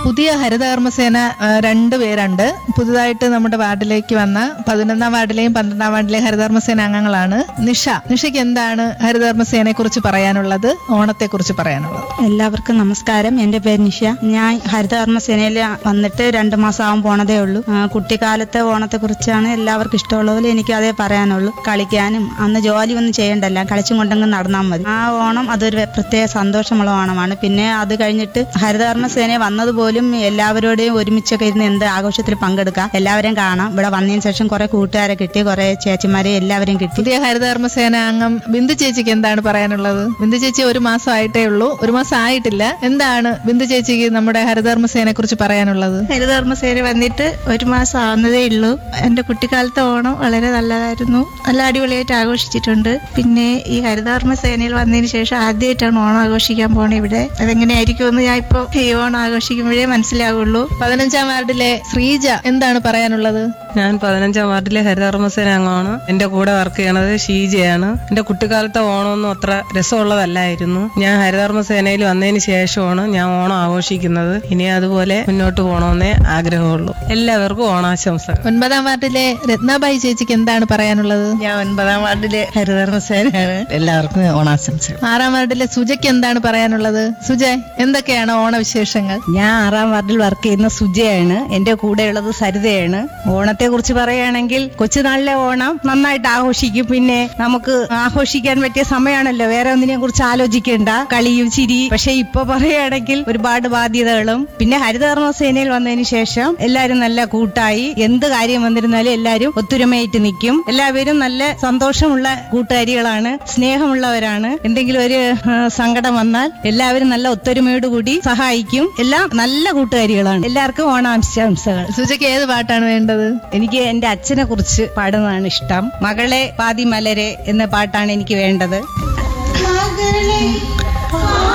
പുതിയ ഹരിതകർമ്മസേന ആ, രണ്ട് പേരുണ്ട് പുതുതായിട്ട് നമ്മുടെ വാർഡിലേക്ക് വന്ന പതിനൊന്നാം വാർഡിലെയും പന്ത്രണ്ടാം വാർഡിലെയും ഹരിതകർമ്മസേന അംഗങ്ങളാണ് നിഷ നിഷയ്ക്ക് എന്താണ് ഹരിതകർമ്മസേനയെ കുറിച്ച് പറയാനുള്ളത് ഓണത്തെ കുറിച്ച് പറയാനുള്ളത് എല്ലാവർക്കും നമസ്കാരം എന്റെ പേര് നിഷ ഞാൻ ഹരിതകർമ്മ സേനയിൽ വന്നിട്ട് രണ്ട് മാസം ആവാൻ പോണതേ ഉള്ളൂ ആ, കുട്ടിക്കാലത്തെ ഓണത്തെ കുറിച്ചാണ് എല്ലാവർക്കും ഇഷ്ടമുള്ള പോലെ എനിക്ക് അതേ പറയാനുള്ളൂ കളിക്കാനും അന്ന് ജോലി ഒന്നും ചെയ്യണ്ടല്ല കളിച്ചും കൊണ്ടങ്ങ് നടന്നാൽ മതി ആ ഓണം അതൊരു പ്രത്യേക സന്തോഷമുള്ള ഓണമാണ് പിന്നെ അത് കഴിഞ്ഞിട്ട് ഹരിതകർമ്മ സേന വന്നതുപോലും എല്ലാവരോടെയും ഒരുമിച്ചൊക്കെ ഇരുന്ന് എന്ത് ആഘോഷത്തിൽ പങ്കെടുക്കാം എല്ലാവരെയും കാണാം ഇവിടെ വന്നതിന് ശേഷം കുറെ കൂട്ടുകാരെ കിട്ടി കുറെ ചേച്ചിമാരെ എല്ലാവരെയും കിട്ടി പുതിയ ഹരിതകർമ്മസേന അംഗം ബിന്ദു ചേച്ചിക്ക് എന്താണ് പറയാനുള്ളത് ബിന്ദു ചേച്ചി ഒരു മാസം ആയിട്ടേ ഉള്ളൂ ഒരു മാസം ആയിട്ടില്ല എന്താണ് ബിന്ദു ചേച്ചിക്ക് നമ്മുടെ ഹരിതകർമ്മസേനയെ കുറിച്ച് പറയാനുള്ളത് ഹരിതകർമ്മസേന വന്നിട്ട് ഒരു മാസം ആവുന്നതേ ഉള്ളൂ എന്റെ കുട്ടിക്കാലത്തെ ഓണം വളരെ നല്ലതായിരുന്നു നല്ല അടിപൊളിയായിട്ട് ആഘോഷിച്ചിട്ടുണ്ട് പിന്നെ ഈ ഹരിതകർമ്മസേനയിൽ വന്നതിന് ശേഷം ആദ്യമായിട്ടാണ് ഓണം ആഘോഷിക്കാൻ പോണേ ഇവിടെ അതെങ്ങനെയായിരിക്കുമെന്ന് ഞാൻ ഇപ്പോൾ ഈ ഓണം ആഘോഷിക്കുമ്പോഴേ മനസ്സിലാവുള്ളൂ പതിനഞ്ചാം വാർഡിലെ ശ്രീജ എന്താണ് പറയാനുള്ളത് ഞാൻ പതിനഞ്ചാം വാർഡിലെ ഹരിതകർമ്മസേന അംഗമാണ് എന്റെ കൂടെ വർക്ക് ചെയ്യണത് ഷീജയാണ് എന്റെ കുട്ടിക്കാലത്തെ ഓണമൊന്നും അത്ര രസമുള്ളതല്ലായിരുന്നു ഞാൻ ഹരിതകർമ്മസേനയിൽ വന്നതിന് ശേഷമാണ് ഞാൻ ഓണം ആഘോഷിക്കുന്നത് ഇനി അതുപോലെ മുന്നോട്ട് പോകണമെന്നേ ആഗ്രഹമുള്ളൂ എല്ലാവർക്കും ഓണാശംസകൾ ഒൻപതാം വാർഡിലെ രത്നാബായി ചേച്ചിക്ക് എന്താണ് പറയാനുള്ളത് ഞാൻ ഒൻപതാം വാർഡിലെ ഹരിതകർമ്മസേനയാണ് എല്ലാവർക്കും ഓണാശംസകൾ ആറാം വാർഡിലെ സുജയ്ക്ക് എന്താണ് പറയാനുള്ളത് സുജയ് എന്തൊക്കെയാണ് ഓണവിശേഷങ്ങൾ ഞാൻ ആറാം വാർഡിൽ വർക്ക് ചെയ്യുന്ന സുജയാണ് എന്റെ കൂടെയുള്ളത് സരിതയാണ് ഓണത്തെ കുറിച്ച് പറയുകയാണെങ്കിൽ കൊച്ചുനാളിലെ ഓണം നന്നായിട്ട് ആഘോഷിക്കും പിന്നെ നമുക്ക് ആഘോഷിക്കാൻ പറ്റിയ സമയമാണല്ലോ വേറെ ഒന്നിനെ കുറിച്ച് ആലോചിക്കേണ്ട കളിയും ചിരി പക്ഷെ ഇപ്പൊ പറയുകയാണെങ്കിൽ ഒരുപാട് ബാധ്യതകളും പിന്നെ ഹരിതകർമ്മ സേനയിൽ വന്നതിന് ശേഷം എല്ലാവരും നല്ല കൂട്ടായി എന്ത് കാര്യം വന്നിരുന്നാലും എല്ലാവരും ഒത്തൊരുമയായിട്ട് നിൽക്കും എല്ലാവരും നല്ല സന്തോഷമുള്ള കൂട്ടുകാരികളാണ് സ്നേഹമുള്ളവരാണ് എന്തെങ്കിലും ഒരു ആ, സങ്കടം വന്നാൽ എല്ലാവരും നല്ല ഒത്തൊരുമയോട് കൂടി സഹായിക്കും എല്ലാം നല്ല കൂട്ടുകാരികളാണ് എല്ലാവർക്കും ഓണാശംസകൾ സുജയ്ക്ക് ഏത് പാട്ടാണ് വേണ്ടത് എനിക്ക് എന്റെ അച്ഛനെ കുറിച്ച് പാടുന്നതാണ് ഇഷ്ടം മകളെ പാതി മലരെ എന്ന പാട്ടാണ് എനിക്ക് വേണ്ടത് മകളെ